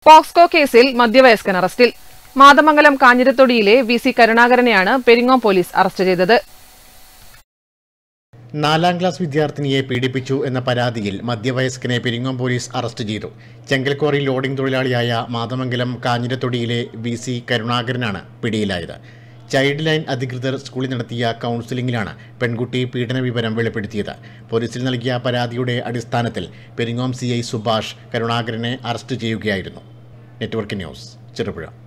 പോക്സ്കോ കേസിൽ മധ്യവയസ്കൻ അറസ്റ്റിൽ മാതമംഗലം കാഞ്ഞിരത്തൊടിയിലെ വി സി കരുണാകരനെയാണ് പെരിങ്ങോം പോലീസ് അറസ്റ്റ് ചെയ്തത് നാലാം ക്ലാസ് വിദ്യാർത്ഥിനിയെ പീഡിപ്പിച്ചു എന്ന പരാതിയിൽ മധ്യവയസ്കനെ പെരിങ്ങോം പോലീസ് അറസ്റ്റ് ചെയ്തു ചെങ്കൽക്കോറി ലോഡിംഗ് തൊഴിലാളിയായ മാതമംഗലം കാഞ്ഞിരത്തൊടിയിലെ വി സി കരുണാകരനാണ് പിടിയിലായത് ചൈൽഡ് ലൈൻ അധികൃതർ സ്കൂളിൽ നടത്തിയ കൗൺസിലിംഗിലാണ് പെൺകുട്ടി പീഡന വിവരം വെളിപ്പെടുത്തിയത് പോലീസിൽ നൽകിയ പരാതിയുടെ അടിസ്ഥാനത്തിൽ പെരിങ്ങോം സി ഐ സുഭാഷ് കരുണാകരനെ അറസ്റ്റ് ചെയ്യുകയായിരുന്നു നെറ്റ്വർക്ക് ന്യൂസ് ചെറുപുഴ